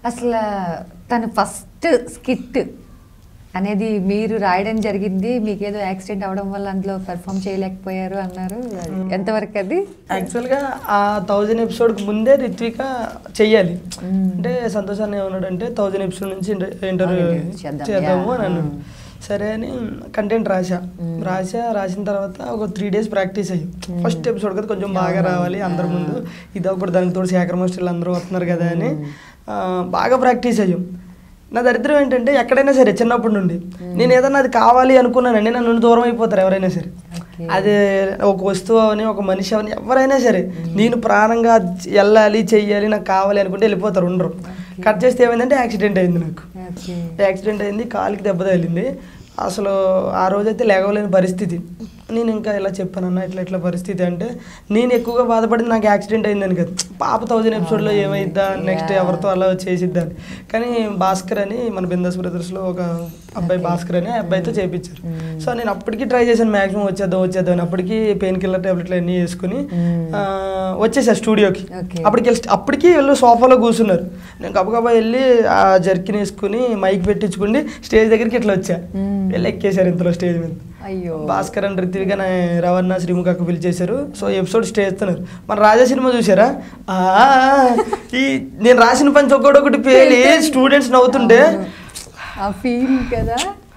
అసలు తన first skit అనేది మీరు రాయడం జరిగింది మీకేదో యాక్సిడెంట్ అవడం వల్ల అందులో పెర్ఫామ్ చేయలేకపోయారు అన్నారు అది ఎంతవరకు అది యాక్చువల్గా ఆ థౌజండ్ ఎపిసోడ్కి ముందే రిత్విక చెయ్యాలి అంటే సంతోష్ అన్న ఏమన్నాడంటే థౌజండ్ ఎపిసోడ్ నుంచి ఇంటర్వ్యూ interview చేద్దాం. చేద్దాము Yeah. అని అన్నాడు సరే అని కంటెంట్ రాసా రాసా రాసిన తర్వాత ఒక త్రీ డేస్ ప్రాక్టీస్ అయ్యి ఫస్ట్ ఎపిసోడ్ కదా కొంచెం బాగా రావాలి అందరి ముందు ఇది ఒకటి దానికి తోడు శేఖర్ మాస్టర్లు అందరూ వస్తున్నారు కదా అని ఆ, బాగా ప్రాక్టీస్ అయ్యాం నా దరిద్రం ఏంటంటే ఎక్కడైనా సరే చిన్నప్పటి నుండి నేను ఏదన్నా అది కావాలి అనుకున్నానండి నన్ను దూరం అయిపోతారు ఎవరైనా సరే Okay. అది ఒక వస్తువు అవని ఒక మనిషి అవని ఎవరైనా సరే నేను ప్రాణంగా వెళ్ళాలి చెయ్యాలి నాకు కావాలి అనుకుంటే వెళ్ళిపోతారు ఉండరు కట్ చేస్తే ఏమైందంటే యాక్సిడెంట్ అయింది నాకు ఓకే యాక్సిడెంట్ అయింది కాలికి దెబ్బ తగిలింది అసలు ఆ రోజైతే లేవలేని పరిస్థితి నేను ఇంకా ఇలా చెప్పాను అన్న ఇట్లా ఇట్లా పరిస్థితి అంటే నేను ఎక్కువగా బాధపడింది నాకు యాక్సిడెంట్ అయిందని కదా పాప థౌజండ్ ఎపిసోడ్లో ఏమైద్దా నెక్స్ట్ ఎవరితో అలా చేసిద్దా అని కానీ భాస్కర్ అని మన బిందాస్ బ్రదర్స్లో ఒక అబ్బాయి భాస్కర్ అని ఆ అబ్బాయితో చేయించారు సో నేను అప్పటికి ట్రై చేశాను మ్యాక్సిమం వచ్చేద్దాం వచ్చేద్దాం అని అప్పటికి పెయిన్ కిల్లర్ టాబ్లెట్లు అన్నీ వేసుకుని ఆ, వచ్చేసా స్టూడియోకి Okay. అప్పటికి వెళ్ళి- అప్పటికి వీళ్ళు సోఫాలో కూర్చున్నారు నేను గబగబా వెళ్ళి ఆ జర్కిన్ వేసుకుని మైక్ పెట్టించుకుని స్టేజ్ దగ్గరికి ఇట్లా వచ్చా వెళ్ళి ఎక్కేశారు ఇంతలో స్టేజ్ మీద అయ్యో భాస్కర్ అండ్ రిత్విక నా రవణ శ్రీముఖ అక్క పిలిచేశారు సో ఎపిసోడ్ స్టే చేస్తున్నారు మన రాజా సినిమా చూసారా ఆ, ఈ నేను రాసిన పని ఒక్కొక్కటి పేలి స్టూడెంట్స్ నవ్వుతుంటే ఆ ఫీల్ కదా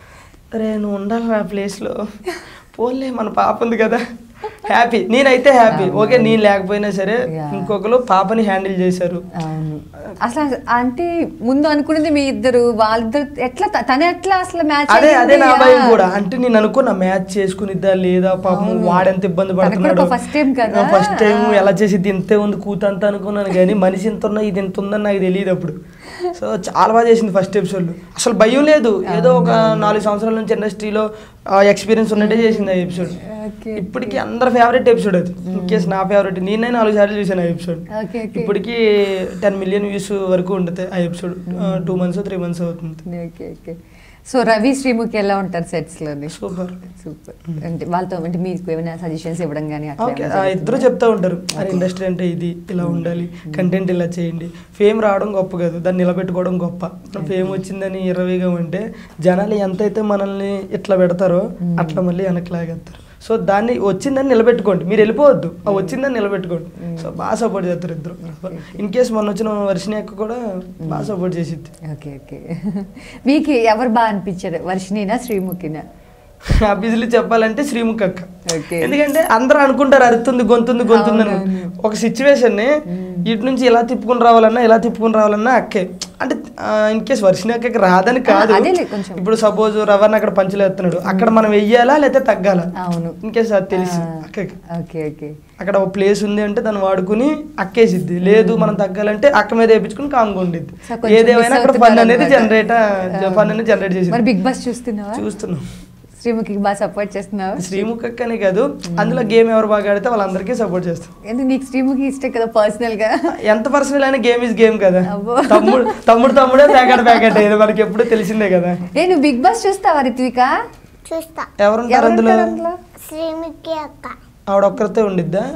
అరే నువ్వు ఉండాలి ఆ ప్లేస్లో పోన్లే మన పాప ఉంది కదా హ్యాపీ నేనైతే హ్యాపీ ఓకే నేను లేకపోయినా సరే Yeah. ఇంకొకరు పాపని హ్యాండిల్ చేశారు అవును అసలు అంటే ముందు అనుకున్నది మీ ఇద్దరు వాళ్ళిద్దరు ఎట్లా త- తను ఎట్లా అసలు మ్యాచ్ అదే అదే నా భయం కూడా అంటే నేను అనుకున్నా మ్యాచ్ చేసుకునిద్దా లేదా పాపం అవును. వాడెంత ఇబ్బంది తనకు కూడా పడుతున్నాడు ఒక first time కదా. ఫస్ట్ టైం ఎలా చేసిద్ది ఇంతే ఉంది కూతంత అనుకున్నాను కానీ మనిషి ఇంత ఉన్నా ఇది ఇంత ఉందని నాకు తెలియదు అప్పుడు సో చాలా బాగా చేసింది ఫస్ట్ ఎపిసోడ్ అసలు భయం లేదు ఏదో ఒక నాలుగు సంవత్సరాల నుంచి ఇండస్ట్రీలో ఎక్స్పీరియన్స్ ఉన్నట్టే చేసింది ఆ ఎపిసోడ్ Okay, ఇప్పటికి అందరి ఫేవరెట్ ఎపిసోడ్ అది ఇన్ కేస్ నా ఫేవరెట్ నేనే నాలుగు సార్లు చూసాను ఆ ఎపిసోడ్ Okay, okay. ఇప్పటికి టెన్ మిలియన్ వ్యూస్ వరకు ఉంటుంది ఆ episode two months three months అవుతుంది okay okay so Ravi Sreemukhi ఎలా ఉంటారు సెట్స్ లోని సూపర్ సూపర్ అంటే వాళ్ళతో అంటే మీకు ఏమైనా సజెషన్స్ ఇవ్వడం కానీ అట్లా ఓకే ఏమైనా ఆ ఇద్దరు చెప్తా ఉంటారు అరే ఇండస్ట్రీ అంటే ఇది ఇలా ఉండాలి కంటెంట్ ఇలా చేయండి ఫేమ్ రావడం గొప్ప కాదు దాన్ని నిలబెట్టుకోవడం గొప్ప ఫేమ్ వచ్చిందని ఇరవైగా ఉంటే జనాలు ఎంతైతే మనల్ని ఇట్లా పెడతారో అట్లా మళ్ళీ వెనక్కి లాగేస్తారు సో దాన్ని వచ్చిందని నిలబెట్టుకోండి మీరు వెళ్ళిపోవద్దు ఆ వచ్చిందని నిలబెట్టుకోండి సో బాగా సపోర్ట్ చేస్తారు ఇద్దరు ఇన్ కేస్ మొన్న వచ్చిన వర్షిని అక్క కూడా బాగా సపోర్ట్ చేసిద్ది ఓకే ఓకే మీకు ఎవరు బాగా అనిపించారు వర్షిణినా శ్రీముఖినా అభిజులు చెప్పాలంటే శ్రీముఖ్ అక్క Okay. ఎందుకంటే అందరూ అనుకుంటారు అరుతుంది గొంతుంది గొంతుంది అని అవునవును. ఒక సిచ్యువేషన్ ని ఇటు నుంచి ఎలా తిప్పుకుని రావాలన్నా ఎలా తిప్పుకుని రావాలన్నా అక్కే అంటే ఇన్ కేస్ వర్షిని అక్కకి రాదని కాదు ఆ, అదేలే కొంచెం. ఇప్పుడు సపోజ్ రవణ అక్కడ పంచులు ఎత్తున్నాడు అక్కడ మనం వెయ్యాలా లేకపోతే తగ్గాలా అవును ఇన్ కేస్ అది తెలుసు ఆ, అక్కకి ఓకే ఓకే అక్కడ ఒక ప్లేస్ ఉంది అంటే దాన్ని వాడుకుని అక్కేసిద్ది లేదు మనం తగ్గాలంటే అక్క మీద వేపించుకుని కామ్గా ఉండిద్ది సో కొంచెం ఏదేమైనా miss అక్కడ ఫన్ అనేది అవుతున్నారు జనరేట్ అన్నమాట. ఫన్ అనేది జనరేట్ మరి చేసింది బిగ్ బాస్ చూస్తున్నావా చూస్తున్నాం శ్రీముఖికి బాగా సపోర్ట్ చేస్తున్నావా శ్రీముఖ్ అక్కనే కాదు అందులో గేమ్ ఎవరు బాగా ఆడితే వాళ్ళందరికీ సపోర్ట్ చేస్తాం ఎందుకు నీకు శ్రీముఖి ఇష్టం కదా పర్సనల్ గా ఎంత పర్సనల్ అయినా గేమ్ ఇస్ గేమ్ కదా అబ్బో. తమ్ముడు తమ్ముడు తమ్ముడే ప్యాకెట్ ప్యాకెట్ ఇది మనకి ఎప్పుడు తెలిసిందే కదా ఏ నువ్వు బిగ్ బాస్ చూస్తావా రిత్విక చూస్తా ఎవరుంటారు అందులో ఎవరుంటారు అందులో శ్రీముఖి అక్క ఆవిడ ఒక్కరితే ఉండిద్దా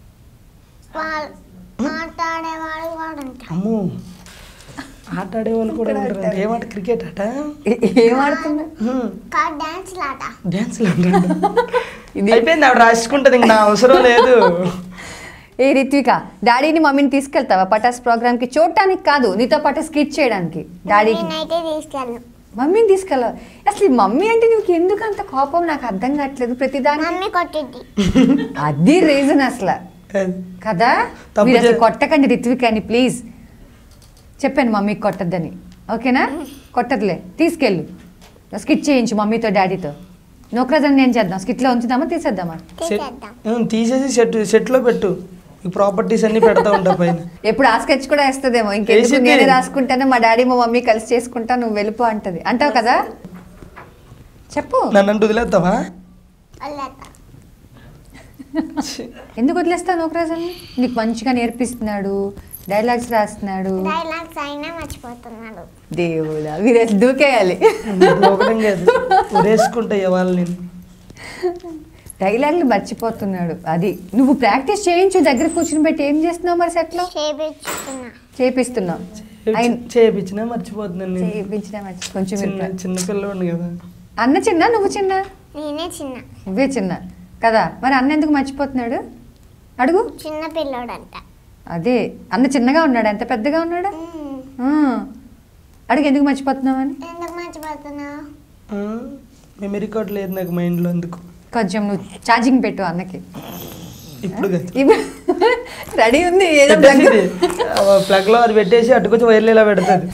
వాళ్ళు మాట్లాడేవాడు కూడా ఉంటా అమ్మో ఆట ఆడే వాళ్ళు కూడా ఉంటారు ఏమాట క్రికెట్ ఆట ఏ- ఏం ఆడుతున్నా కా డాన్స్ లాట డ్యాన్స్ అయిపోయింది ఆవిడ రాసుకుంటది ఇంక నా అవసరం లేదు ఏ రిత్విక డాడీని మమ్మీని తీసుకెళ్తావా పటాస్ ప్రోగ్రామ్ కి చూడటానికి కాదు నీతో పాటు స్కిట్ చేయడానికి డాడీకి నేనైతే తీసుకెళ్ళను మమ్మీని తీసుకెళ్ళ అసలు ఈ మమ్మీ అంటే నీకు ఎందుకు అంత కోపం నాకు అర్థం కావట్లేదు ప్రతిదాని మమ్మీ కొట్టిద్ది అది రీజన్ అసలు కదా తప్పు మీరు అసలు చే- కొట్టకండి రిత్విక్ అని ప్లీజ్ చెప్పాను మమ్మీకి కొట్టద్దని ఓకేనా కొట్టదులే తీసుకెళ్ళు స్కిట్ చేయించు మమ్మీతో డాడీతో నొక్కరదని నేను చేద్దాం స్కిట్లో ఉంచుదామా తీసేద్దామా తీసేద్దాం ఉమ్, తీసేసి సెట్ సెట్లో పెట్టు ఈ ప్రాపర్టీస్ అన్ని పెడతా ఉంటా పైన ఎప్పుడు ఆ స్కెచ్ కూడా వేస్తుందేమో ఇంకెందుకు వేసిద్ది. నేనే రాసుకుంటాను మా డాడీ మా మమ్మీ కలిసి చేసుకుంటా నువ్వు వెళ్ళిపో అంటది అంటావు కదా చెప్పు నన్ను అంటూ వదిలేస్తావా వెళ్ళేద్దాం ఛీ. ఎందుకు వదిలేస్తావు నోకరాజల్ని నీకు మంచిగా నేర్పిస్తున్నాడు డైలాగ్స్ రాస్తున్నాడు డైలాగ్స్ అయినా మర్చిపోతున్నాడు దేవుడా మీరు అసలు దూకేయాలి ఒకటం కాదు ఉరేసుకుంటా ఇవాళ నేను డైలాగ్లు మర్చిపోతున్నాడు అది నువ్వు ప్రాక్టీస్ చేయించు దగ్గర కూర్చుని పెట్టి ఏం చేస్తున్నావు మరి సెట్లో చేపించుకున్నా చేపిస్తున్నావు ఆయన- చేయించినా మర్చిపోతున్నాను నేను చేయించిన మంచి కొంచెం చిన్న ఇంకా. చిన్న పిల్లవాడిని కదా అన్న చిన్న నువ్వు చిన్న నేనే చిన్న నువ్వే చిన్న కదా మరి అన్న ఎందుకు మర్చిపోతున్నాడు అడుగు చిన్న పిల్లోడంట అదే అన్న చిన్నగా ఉన్నాడు ఎంత పెద్దగా ఉన్నాడా మ్మ్. ఆ. అడుగు ఎందుకు మర్చిపోతున్నావని ఎందుకు మర్చిపోతున్నావు మెమరీ కార్డ్ లేదు నాకు మైండ్లో అందుకు కొంచెం నువ్వు ఛార్జింగ్ పెట్టు అన్నకి ఇప్పుడు కదా రెడీ ఉంది ఏదో పెట్టేసి ప్లగ్ లో అది పెట్టేసి అట్టుకొచ్చి వైర్లు ఇలా పెడుతుంది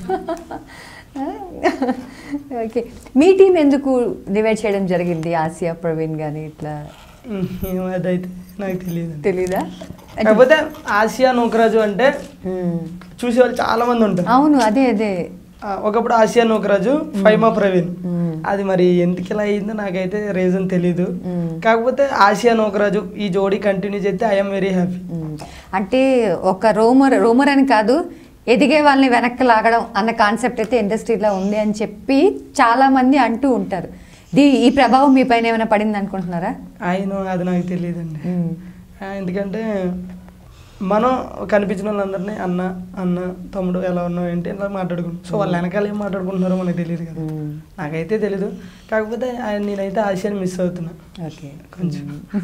ఓకే మీ టీం ఎందుకు డివైడ్ చేయడం జరిగింది ఆసియా ప్రవీణ్ కానీ ఇట్లా ఏమో అదైతే నాకు తెలియదు తెలీదా కాకపోతే ఆసియా నూకరాజు అంటే మ్మ్. చూసే వాళ్ళు చాలా మంది ఉంటారు అవును అదే అదే ఆ, ఒకప్పుడు ఆసియా నూకరాజు ఫైమా ప్రవీణ్ మ్మ్. అది మరి ఎందుకు ఇలా అయిందో నాకైతే రీజన్ తెలీదు మ్మ్. కాకపోతే ఆసియా నూకరాజు ఈ జోడీ కంటిన్యూ చేస్తే ఐఎమ్ వెరీ హ్యాపీ మ్మ్. అంటే ఒక రోమర్ రోమర్ అని కాదు ఎదిగే వాళ్ళని వెనక్కి లాగడం అన్న కాన్సెప్ట్ అయితే ఇండస్ట్రీలో ఉంది అని చెప్పి చాలా మంది అంటూ ఉంటారు దీ ఈ ప్రభావం మీ పైన ఏమైనా పడింది అనుకుంటున్నారా ఆయన అది నాకు తెలియదండి మ్మ్. ఆ, ఎందుకంటే మనం కనిపించిన వాళ్ళందరినీ అన్న అన్న తమ్ముడు ఎలా ఉన్నావు ఏంటి ఇలా మాట్లాడుకుంటాం సో వాళ్ళు వెనకాల ఏం మాట్లాడుకుంటున్నారో మనకు తెలియదు కదా మ్మ్. నాకైతే తెలీదు కాకపోతే ఆయన నేనైతే ఆసియాని మిస్ అవుతున్నా ఓకే కొంచెం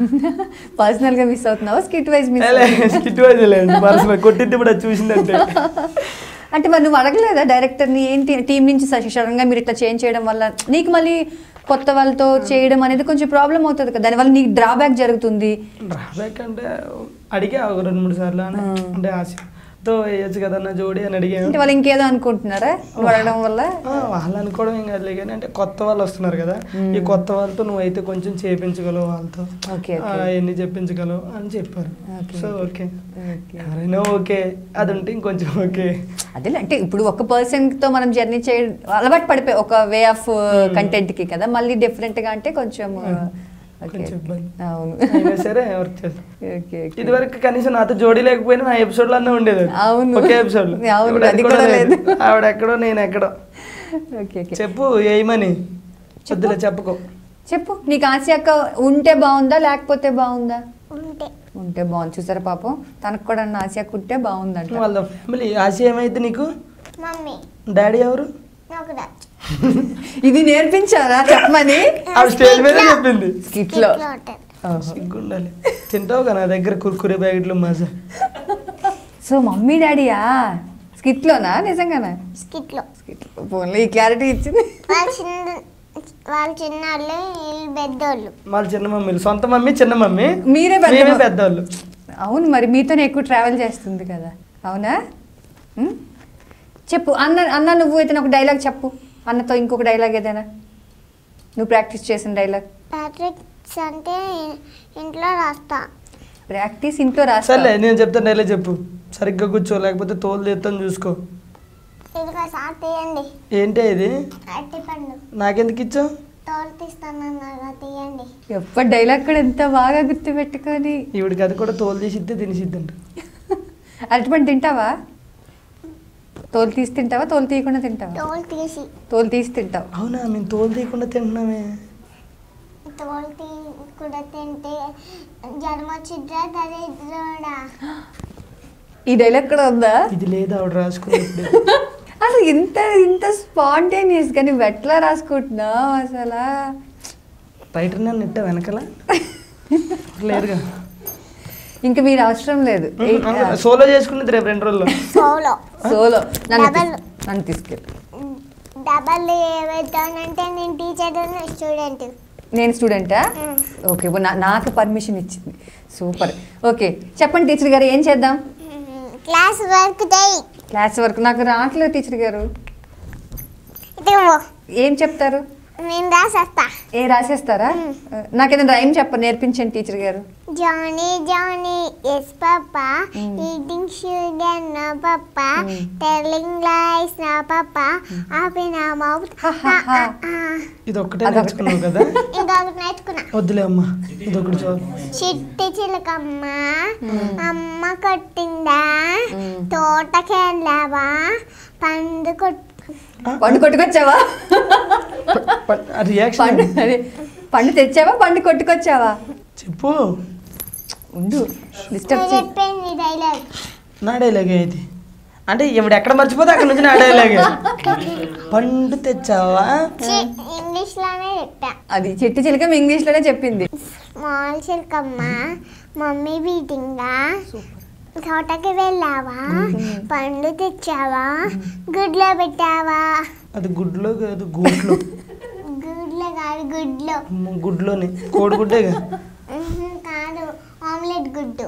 పర్సనల్ గా మిస్ అవుతున్నావా skit wise miss skit wise లేదు పర్సనల్ కొట్టింది ఇప్పుడు అది చూసిందంటే అంటే మరి నువ్వు అడగలేదా డైరెక్టర్ని ఏంటి టీం నుంచి సడన్ గా మీరు ఇట్లా చేంజ్ చేయడం వల్ల నీకు మళ్ళీ కొత్త వాళ్ళతో చేయడం అనేది కొంచెం ప్రాబ్లం అవుతుంది కదా దానివల్ల నీకు డ్రాబ్యాక్ జరుగుతుంది డ్రాబ్యాక్ అంటే అడిగా ఒక రెండు మూడు సార్లు అని. ఆ. అంటే ఆశతో వేయచ్చు కదా నా జోడి అని అడిగాను అంటే వాళ్ళు ఇంకేదో అనుకుంటున్నారా నువ్వు అడగడం వల్ల ఆ, వాళ్ళు అనుకోవడం ఏం కాదులే కానీ అంటే కొత్త వాళ్ళు వస్తున్నారు కదా మ్మ్. ఈ కొత్త వాళ్ళతో నువ్వైతే కొంచెం చేయించగలవు వాళ్ళతో ఓకే, ఆ, ఓకే. ఎన్ని చెప్పించగలవు అని చెప్పారు okay, so okay. Okay okay. ఎవరైనా ఓకే అది ఉంటే ఇంకొంచెం ఓకే అదే అంటే ఇప్పుడు ఒక పర్సన్ తో మనం జర్నీ చేయ అలవాటు పడిపోయి ఒక వే ఆఫ్ కంటెంట్ కి కదా మళ్ళీ డిఫరెంట్ గా అంటే కొంచెం Hmm. ఓకే, కొంచెం ఓకే. ఇబ్బంది. అవును అయినా సరే వర్క్ చేస్తాను ఓకే, ఓకే. ఇది వరకు కనీసం నాతో జోడీ లేకపోయినా నా ఎపిసోడ్ లోనే ఉండేది అది. అవును. ఒకే ఎపిసోడ్ అవును, అది కూడా లేదు. ఆవిడ ఎక్కడో నేను ఎక్కడో ఓకే ఓకే చెప్పు ఏమని వద్దులే చెప్పుకో చెప్పు నీకు ఆసియాక ఉంటే బాగుందా లేకపోతే బాగుందా ఉంటే ఉంటే బాగుంది చూసారా పాపం తనకు కూడా ఆసియాకు ఉంటే బాగుందంట వాళ్ళ ఫ్యామిలీ ఆశ ఏమైతే నీకు మమ్మీ డాడీ ఎవరు నాకు రాదు ఇది నేర్పించారా చెప్పమని ఆవిడ స్టేజ్ మీద చెప్పింది స్కిట్ లో ఇట్లా ఉంటుంది సిగ్గుండాలి తింటావు కదా నా దగ్గర కుర్కురే ప్యాకెట్లు మజా సో మమ్మీ డాడీయా స్కిట్ లోనా నిజంగానా స్కిట్లో స్కిట్ ఫోన్లో ఈ క్లారిటీ ఇచ్చింది వాళ్ళు చిన్న వాళ్ళు చిన్నోళ్ళు వీళ్ళు పెద్దోళ్ళు వాళ్ళ చిన్న మమ్మీలు సొంత మమ్మీ చిన్న మమ్మీ మీరే పెద్ద మేమే మ- పెద్దవాళ్ళు అవును మరి మీతోనే ఎక్కువ ట్రావెల్ చేస్తుంది కదా అవునా ఉం? చెప్పు అన్న అన్న నువ్వు అయితే ఒక డైలాగ్ చెప్పు అన్నతో ఇంకొక డైలాగ్ ఏదైనా నువ్వు ప్రాక్టీస్ చేసిన డైలాగ్ ప్యాట్రిక్స్ అంటే ఇంట్లో రాస్తా ప్రాక్టీస్ ఇంట్లో రాస్తా సర్లే నేను చెప్తాను డైలే చెప్పు సరిగ్గా కూర్చో లేకపోతే తోలు తీస్తాను చూసుకో ఇదిగో సార్ తీయండి ఏంటి ఇది అట్టి పండు నాకెందుకు ఇచ్చావు తోలు తీస్తానన్నాగా తీయండి ఎప్పటి డైలాగ్ కూడా ఎంత బాగా గుర్తుపెట్టుకొని ఈవిడికి అది కూడా తోలు తీసిద్దే తినిసిద్దంట అరటిపండు తింటావా తోలు తీసి తింటావా తోలు తీయకుండా తింటావా తోలు తీసి తోలు తీసి తింటావు అవునా మేము తోలు తీయకుండా తింటున్నామే తోలు తీ కూడా తింటే జ్వరం వచ్చిద్రా దరిద్రుడా ఈ డైలాగ్ కూడా ఉందా ఇది లేదు ఆవిడ రాసుకున్నప్పుడు అసలు ఇంత ఇంత స్పాంటేనియస్ గా నువ్వు ఎట్లా రాసుకుంటున్నావు అసలు రైటర్ నన్ను నెట్ట వెనకల లేరుగా ఇంకా మీరు అవసరం లేదు సోలో చేసుకునేది రేపు రెండు రోజుల్లో సోలో సోలో నన్ను Double. తీస్- నన్ను తీసుకెళ్ళి డబల్ ఏమవుతానంటే నేను టీచర్ స్టూడెంట్ నేను స్టూడెంటా మ్మ్. ఓకే ఇప్పుడు నా- నాకు పర్మిషన్ ఇచ్చింది సూపర్ ఓకే చెప్పండి టీచర్ గారు ఏం చేద్దాం క్లాస్ వర్క్ చేయి క్లాస్ వర్క్ నాకు రావట్లేదు టీచర్ గారు ఇదిగో ఏం చెప్తారు నేను రాసేస్తా ఏ రాసేస్తారా నాకేదైనా రైమ్ చెప్ప నేర్పించండి టీచర్ గారు Johnny Johnny yes papa Mm. Eating sugar no papa Mm. Telling lies no papa open mouth Ha, ha, ha. ఇది ఒక్కటే అదొకటి. నేర్చుకున్నావు కదా ఇంకొకటి నేర్చుకున్నా వద్దులే అమ్మా ఇది ఒకటి చాలు చిట్టి చిలకమ్మ అమ్మ కొట్టిందా Mm. తోటకెళ్ళావా పండు కొట్టు పండు కొట్టుకొచ్చావా రియాక్షన్ పండు అదే పండు తెచ్చావా పండు కొట్టుకొచ్చావా చెప్పు ఉండు డిస్టర్బ్ నువ్వు చే చెప్పింది డైలాగ్ నా డైలాగే ఇది అంటే ఇప్పుడు ఎక్కడ మర్చిపోతే అక్కడ నుంచి నా డైలాగ్ పండు తెచ్చావా ఇంగ్లీష్ లోనే చెప్పా అది చిట్టి చిలకం ఇంగ్లీష్ లోనే చెప్పింది స్మాల్ చిలకమ్మ మమ్మీ బీటింగా తోటకి వెళ్ళావా పండు తెచ్చావా గుడ్లో పెట్టావా అది గుడ్లో కాదు గూట్లో గుడ్లో కాదు గుడ్లో అమ్మ, గుడ్లోనే కోడిగుడ్డేగా ఉహు, కాదు ఆమ్లెట్ గుడ్డు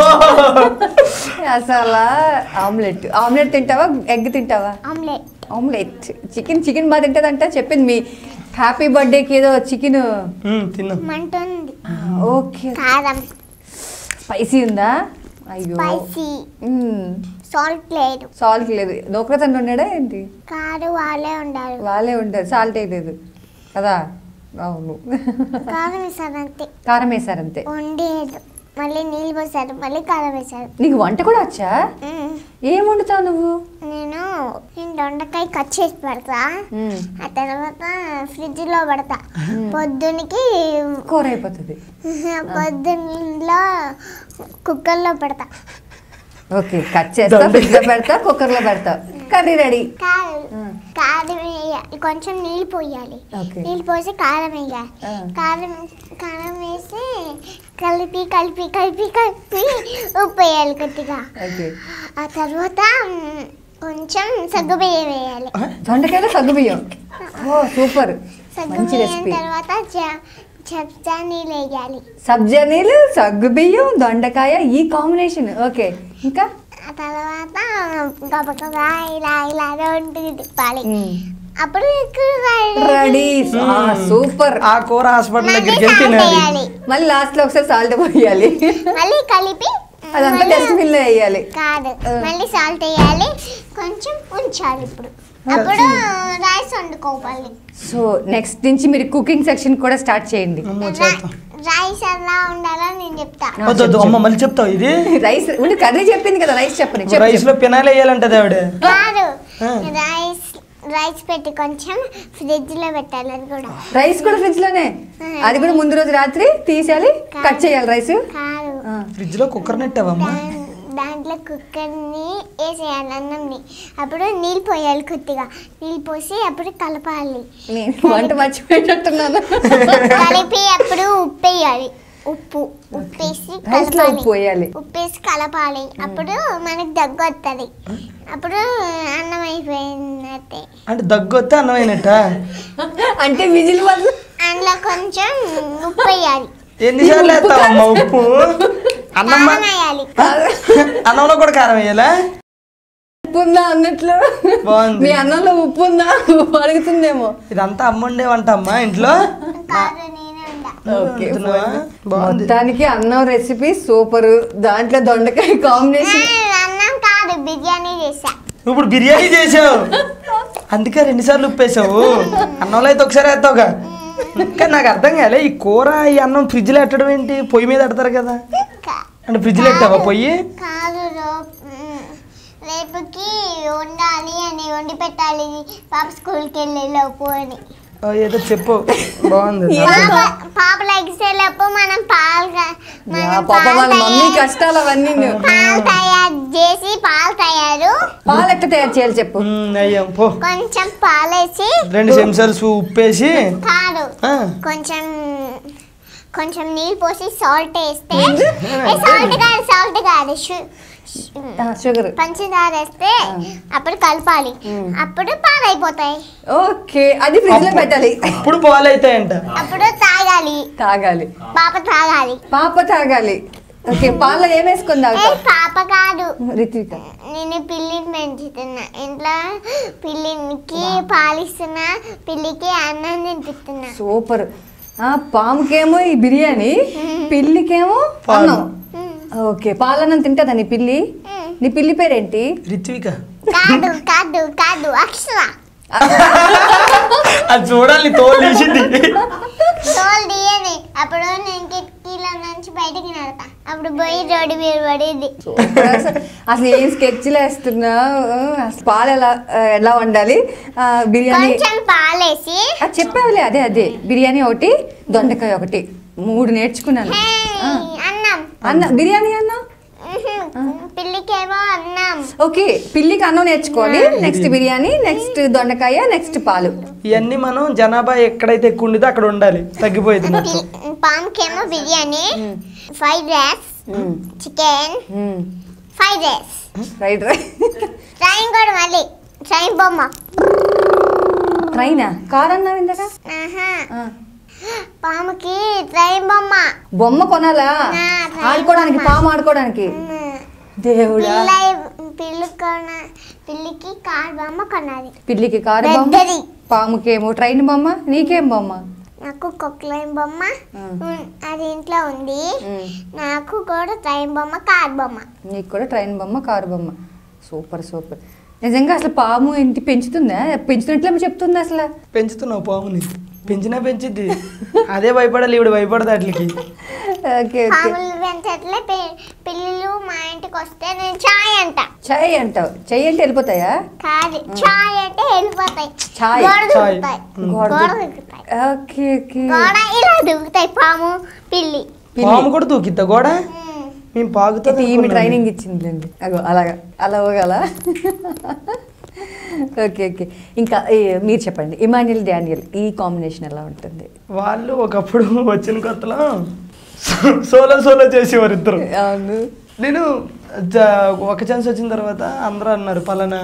అసలు ఆమ్లెట్ ఆమ్లెట్ తింటావా ఎగ్ తింటావా ఆమ్లెట్ ఆమ్లెట్ చికెన్ చికెన్ బాగా తింటదంట చెప్పింది మీ హ్యాపీ బర్త్డేకి ఏదో చికెన్ ఉమ్, తిన్నాం మంటుంది ఓకే కారం స్పైసీ ఉందా అయ్యో స్పైసీ సాల్ట్ లేదు సాల్ట్ లేదు నోకరతండ్రి ఉన్నాడా ఏంటి కాదు వాళ్ళే ఉండాలి వాళ్ళే ఉంటారు సాల్ట్ లేదు కదా అవును కారం వేసారు అంతే కారం వేశారు అంతే వండేది మళ్ళీ నీళ్ళు పోసారు మళ్ళీ కారం వేసారు నీకు వంట కూడా వచ్చా మ్మ్. ఏం వండుతావు నువ్వు నేను నేను దొండకాయ కట్ చేసి పెడతా మ్మ్. ఆ తర్వాత ఫ్రిడ్జ్ లో పెడతా పొద్దునకి కూర అయిపోతుంది పొద్దున్నలో కుక్కర్లో పెడతా ఓకే కట్ చేస్తా ఫ్రిడ్జ్ లో పెడతా కుక్కర్ లో పెడతా కర్రీ రెడీ కాదు మ్మ్. కారం వేయాలి కొంచెం నీళ్ళు పోయాలి ఓకే. నీళ్ళు పోసి కారం వేయాలి ఆ. కారం కారం వేసి కలిపి కలిపి కలిపి కలిపి ఉప్పు వేయాలి కొద్దిగా ఓకే ఆ తర్వాత మ్, కొంచెం సగ్గుబియ్యం వేయాలి దొండకాయలో సగ్గు బియ్యం ఓ సూపర్ మంచి సగ్గుబియ్యం రెసిపీ తర్వాత జ- చెప్తా నీళ్ళు వేయాలి సబ్జా నీళ్ళు సగ్గు బియ్యం దొండకాయ ఈ కాంబినేషన్ ఓకే ఇంకా ఆ తర్వాత గబగబా ఇలా ఇలా రౌండ్ తిప్పాలి మ్మ్. అప్పుడు ఎక్కువ రెడీ సూపర్ ఆ కూర హాస్పిటల్ మళ్ళీ దగ్గరికి వెళ్ళి salt తినాలి వేయాలి. మళ్ళీ లాస్ట్ లో ఒకసారి సాల్ట్ పోయాలి మళ్ళీ కలిపి అదంతా మళ్ళీ- డస్ట్బిన్ లో వేయాలి కాదు ఆ. మళ్ళీ సాల్ట్ వేయాలి కొంచెం ఉంచాలి ఇప్పుడు అప్పుడు రైస్ వండుకోవాలి సో నెక్స్ట్ నుంచి మీరు కుకింగ్ సెక్షన్ కూడా స్టార్ట్ చేయండి అమ్మో చేస్తాం రైస్ ఎలా ఉండాలో నేను చెప్తా వద్దు వద్దు అమ్మ మళ్ళీ చెప్తావు ఇది రైస్ ఉండి కర్రీ చెప్పింది కదా రైస్ చెప్పని ఇప్పుడు రైస్ లో పినాలు వేయాలంటది ఆవిడ కాదు ఆ. రైస్ రైస్ పెట్టి కొంచెం ఫ్రిడ్జ్ లో పెట్టాలి అది కూడా రైస్ కూడా ఫ్రిడ్జ్ లోనే అది కూడా ముందు రోజు రాత్రి తీసేయాలి కట్ చేయాలి రైస్ కాదు ఫ్రిడ్జ్ లో కుక్కర్ నెట్టావమ్మా దాన్- దాంట్లో కుక్కర్ని వేసేయాలి అన్నంని అప్పుడు నీళ్ళు పోయాలి కొద్దిగా నీళ్ళు పోసి అప్పుడు కలపాలి నేను వంట మర్చిపోయేటట్టున్నాను కలిపి అప్పుడు ఉప్పు వేయాలి ఉప్పు ఉప్పేసి రైస్ లో కలపాలి ఉప్పు వేయాలి ఉప్పేసి కలపాలి అప్పుడు మనకి దగ్గు వస్తుంది అప్పుడు అన్నం అయిపోయినట్టే అంటే దగ్గు వస్తే అన్నమైనట్ట అంటే విజిల్ బదులు అందులో కొంచెం ఉప్పు వేయాలి ఎన్నిసార్లు వేస్తావమ్మా ఉప్పు అన్నం కారం వేయాలి అన్నంలో కూడా కారం వేయాలా ఉప్పు ఉందా అన్నట్లు బాగుంది. మీ అన్నంలో ఉప్పు ఉందా అడుగుతుందేమో ఇదంతా అమ్మ వండే వంట అమ్మా ఇంట్లో కాదు నేనే ఉండా ఓకే వండుతున్నావా? బాగుంది మొత్తానికి అన్నం రెసిపీ సూపర్ దాంట్లో దొండకాయ కాంబినేషన్ ఆ, అన్నం కాదు బిర్యానీ చేసా ఇప్పుడు బిర్యానీ చేసావు అందుకే రెండుసార్లు ఉప్పేసావు అన్నంలో అయితే ఒకసారి వేస్తావుగా కానీ నాకు అర్థం కాలే ఈ కూర ఈ అన్నం ఫ్రిడ్జ్లో పెట్టడం ఏంటి పొయ్యి మీద పెడతారు కదా కా- అంటే ఫ్రిడ్జ్లో పెట్టావా పొయ్యి కాదు రో- మ్, రేపుకి వండాలి అని వండి పెట్టాలి పాప స్కూల్కి వెళ్ళే లోపు అని ఓ, ఏదో చెప్పు బాగుంది పాప పాప లెగ్సేలోపు మనం పాలు కా- మనం యా, పాప పాలు వాళ్ళ మమ్మీ తయారు- కష్టాలు అవన్నీ నువ్వు. పాలు తయారు చేసి పాలు తయారు పాలు ఎట్లా తయారు చేయాలి చెప్పు ఉమ్, అయ్యాం పో కొంచెం పాలేసి రెండు చెంచాలు సు- ఉప్పేసి కాదు ఆ, కొంచెం కొంచెం నీళ్ళు పోసి సాల్ట్ వేస్తే సాల్ట్ కాదు సాల్ట్ కాదు షు- షు- షుగర్ పంచదార వేస్తే అప్పుడు కలపాలి అప్పుడు పాలు అయిపోతాయి ఓకే అది ఫ్రిడ్జ్ లో పెట్టాలి అప్పుడు పాలు అవుతాయంట అప్పుడు తాగాలి తాగాలి పాప తాగాలి పాప తాగాలి ఓకే పాలలో ఏం వేసుకొని ఏ తాగుతావు పాప కాదు రిత్విక నేను పిల్లిని పెంచుతున్నా ఇంట్లో పిల్లికి పాలిస్తున్నా పిల్లికి అన్నం తినిపిస్తున్నా సూపర్ ఆ పాముకేమో ఈ బిర్యానీ పిల్లికేమో పాలు. అన్నం ఓకే పాలన్నం తింటుందా నీ పిల్లి నీ పిల్లి పేరేంటి రిత్విక కాదు కాదు కాదు అక్షర అది చూడాలి తోలు తీసింది తోలు తీయని అప్పుడు నేను కిటికీలో నుంచి బయటికి నడతా అప్పుడు పోయి రోడ్డు మీద పడింది సూపర్ అసలు- అసలు ఏం స్కెచ్లు వేస్తున్నావు అసలు పాలు ఎలా ఎలా వండాలి ఆ, బిర్యానీ కొంచెం పాలేసి అది చెప్పావులే అదే అదే బిర్యానీ ఒకటి దొండకాయ ఒకటి మూడు నేర్చుకున్నాను హే, అన్నం అన్న బిర్యానీ అన్న ఉహు, పిల్లికేమో అన్నం ఓకే పిల్లికి అన్నం నేర్చుకోవాలి నెక్స్ట్ బిర్యానీ నెక్స్ట్ దొండకాయ నెక్స్ట్ పాలు ఇవన్నీ మనం జనాభా ఎక్కడైతే ఎక్కువ ఉండేదో అక్కడ ఉండాలి తగ్గిపోయింది మొత్తం పిల్లి- పాముకేమో biryani fried rice chicken fried rice right right train కూడా మళ్ళీ ట్రైన్ బొమ్మ ట్రైనా కార్ అన్నావు ఇందాక ఆహా ఆ. పాముకి ట్రైన్ బొమ్మ బొమ్మ కొనాలా ఆ, ట్రైన్ ఆడుకోవడానికి బొమ్మ. పాము ఆడుకోవడానికి మ్మ్. దేవుడా పిల్ల పిల్లి కొన పిల్లికి కార్ బొమ్మ కొనాలి పిల్లికి కారు బొమ్మ పెద్దది. పాముకేమో ట్రైన్ బొమ్మ నీకేం బొమ్మ నాకు కొక్లైన్ బొమ్మ ఆ. ఉమ్, అది ఇంట్లో ఉంది ఉమ్. నాకు కూడా ట్రైన్ బొమ్మ కార్ బొమ్మ నీకు కూడా ట్రైన్ బొమ్మ కారు బొమ్మ సూపర్ సూపర్ నిజంగా అసలు పాము ఇంటి పెంచుతుందా పెంచుతున్నట్లే చెప్తుంది అసలు పెంచుతున్నావు పాముని పెంచినా పెంచిద్ది అదే భయపడాలి ఇప్పుడు భయపడదు వాటికి ఓకే ఓకే పాములు పెంచట్లే పి- పిల్లులు మా ఇంటికి వస్తే నేను చాయ్ అంట చాయ్ అంటావు చెయ్యి అంటే వెళ్ళిపోతాయా కాదు చాయ్ అంటే వెళ్ళిపోతాయి చాయ్. గోడ చాయ్. దూకుతాయి గోడ గోడ దూకు- దూకుతాయి ఓకే ఓకే గోడ ఇలా దూకుతాయి పాము పిల్లి పిల్లి. పాము కూడా దూకిద్దా గోడ ఉమ్. మేము పాకుతా అయితే ఈమె ట్రైనింగ్ ఇచ్చిందిలేండి అగో అలాగా అలా పోగల ఓకే ఓకే ఇంకా ఈ మీరు చెప్పండి ఇమాన్యుల్ డానియల్ ఈ కాంబినేషన్ ఎలా ఉంటుంది వాళ్ళు ఒకప్పుడు వచ్చిన కొత్తలో సోలో సోలో చేసేవారు ఇద్దరు అవును నేను జ- ఒక ఛాన్స్ వచ్చిన తర్వాత అందరూ అన్నారు పలానా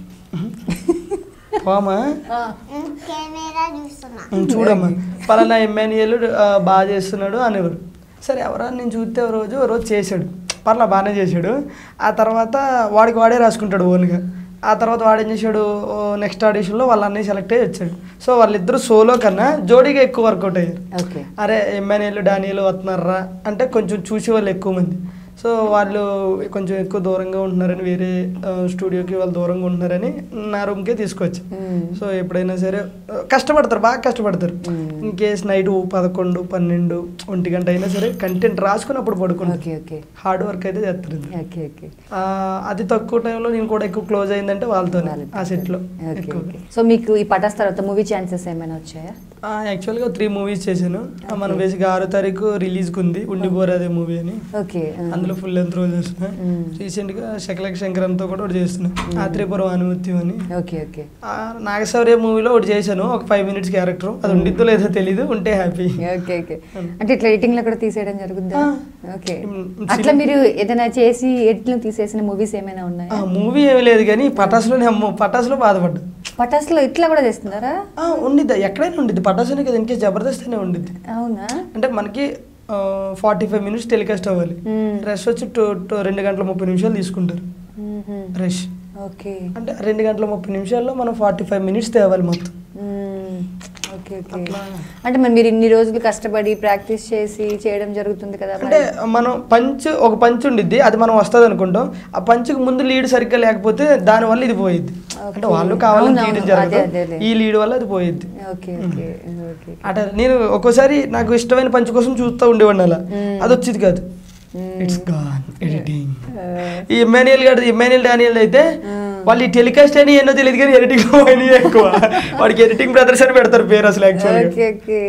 పామా ఉమ్, కెమెరా చూస్తున్నా ఉమ్, చూడమ్మా పలానా ఎమ్మెన్యేలు బాగా చేస్తున్నాడు అనేవారు సరే ఎవరా నేను చూస్తే ఓ రోజు ఓ రోజు చేశాడు పర్లా బాగానే చేశాడు ఆ తర్వాత వాడికి వాడే రాసుకుంటాడు ఓన్గా ఆ తర్వాత వాడు ఏం చేశాడు నెక్స్ట్ ఆడిషన్లో వాళ్ళ అన్నయ్య సెలెక్ట్ అయ్యి వచ్చాడు సో వాళ్ళిద్దరు సోలో కన్నా జోడీగా ఎక్కువ వర్కౌట్ అయ్యారు ఓకే అరే ఎమ్మెన్యేలు డానియలు వస్తున్నారా అంటే కొంచెం చూసే వాళ్ళు ఎక్కువ మంది సో వాళ్ళు కొంచెం ఎక్కువ దూరంగా ఉంటున్నారని వేరే ఆ, స్టూడియోకి వాళ్ళు దూరంగా ఉంటున్నారని నా రూమ్కే తీసుకొచ్చి మ్మ్. సో ఎప్పుడైనా సరే ఆ, కష్టపడతారు బాగా కష్టపడతారు మ్మ్. ఇన్ కేస్ నైట్ పదకొండు పన్నెండు ఒంటి గంట అయినా సరే కంటెంట్ రాసుకుని అప్పుడు పడుకుంటారు ఓకే ఓకే హార్డ్ వర్క్ అయితే చేస్తారు ఇది. ఓకే ఓకే ఆ, అతి తక్కువ టైంలో నేను కూడా ఎక్కువ క్లోజ్ అయిందంటే వాళ్ళతోనే వాళ్ళతో. ఆ సెట్లో ఓకే ఎక్కువ ఓకే సో మీకు ఈ పటాస్ తర్వాత మూవీ ఛాన్సెస్ ఏమైనా వచ్చాయా యాక్చువల్గా త్రీ మూవీస్ చేశాను ఆ, మనం బేసిక్గా ఆరో తారీఖు రిలీజ్కి ఉంది ఉండిపోరాదే మూవీ అని ఓకే ఆ. అందులో ఫుల్ లెంత్ రోల్ చేస్తున్నా మ్మ్. రీసెంట్గా శకలక శంకరంతో కూడా ఒకటి చేస్తున్నా ఆత్రేయపురం అనుమతి అని ఓకే ఓకే ఆ, నాగశౌర్య మూవీలో ఒకటి చేశాను ఒక ఫైవ్ మినిట్స్ క్యారెక్టర్ అది ఉండిద్దో లేదో తెలీదు ఉంటే హ్యాపీ ఓకే ఓకే అంటే ఇట్లా ఎడిటింగ్ లో కూడా తీసేయడం జరుగుద్దా ఆ. ఓకే ఉమ్, అట్లా మీరు ఏదైనా చేసి ఎడిట్లు తీసేసిన మూవీస్ ఏమైనా ఉన్నాయా మూవీ ఏమీ లేదు కానీ పటాసులోనే అమ్మో పటాసులో బాధపడ్డా పటాస్ లో ఇట్లా కూడా చేస్తున్నారా ఆ, ఉండిద్ది ఎక్కడైనా ఉండిద్ది పటాసునే కదా ఇంకే జబర్దస్త్ అనే ఉండిద్ది అవునా అంటే మనకి ఫార్టీ ఫైవ్ మినిట్స్ టెలికాస్ట్ అవ్వాలి మ్మ్. రష్ వచ్చి టూ టూ రెండు గంటల ముప్పై నిమిషాలు తీసుకుంటారు మ్మ్హ్మ్. రష్ ఓకే అంటే రెండు గంటల ముప్పై నిమిషాల్లో మనం ఫార్టీ ఫైవ్ మినిట్స్ తేవాలి మొత్తం మ్మ్. ఓకే ఓకే అట్లా. అంటే మరి మీరు ఇన్ని రోజులు కష్టపడి ప్రాక్టీస్ చేసి చేయడం జరుగుతుంది కదా మరి. అంటే మనం పంచ్ ఒక పంచ్ ఉండిద్ది అది మనం వస్తుంది అనుకుంటాం ఆ పంచ్కి ముందు లీడ్ సరిగ్గా లేకపోతే దాని వల్ల ఇది పోయిద్ది అంటే Okay. వాళ్ళు కావాలని అవును, తీయడం అవును. జరగదు అదే, అదేలే. ఈ లీడ్ వల్ల అది పోయిద్ది ఓకే ఓకే ఓకే అట నేను ఒక్కోసారి నాకు ఇష్టమైన పంచ్ కోసం చూస్తూ ఉండేవాడిని అలా మ్మ్. అది వచ్చేది కాదు మ్మ్. ఇట్స్ గాన్ ఎడిటింగ్ ఆ. ఈ ఎమ్మాన్యుయల్ గారి ఎమ్మాన్యుయల్ డానియల్ అయితే మ్మ్. వాళ్ళు ఈ టెలికాస్ట్ అని ఎన్నో తెలియదు కానీ ఎడిటింగ్ పోయినాయి ఎక్కువ వాడికి ఎడిటింగ్ బ్రదర్స్ అని పెడతారు పేరు అసలు యాక్చువల్గా ఓకే ఓకే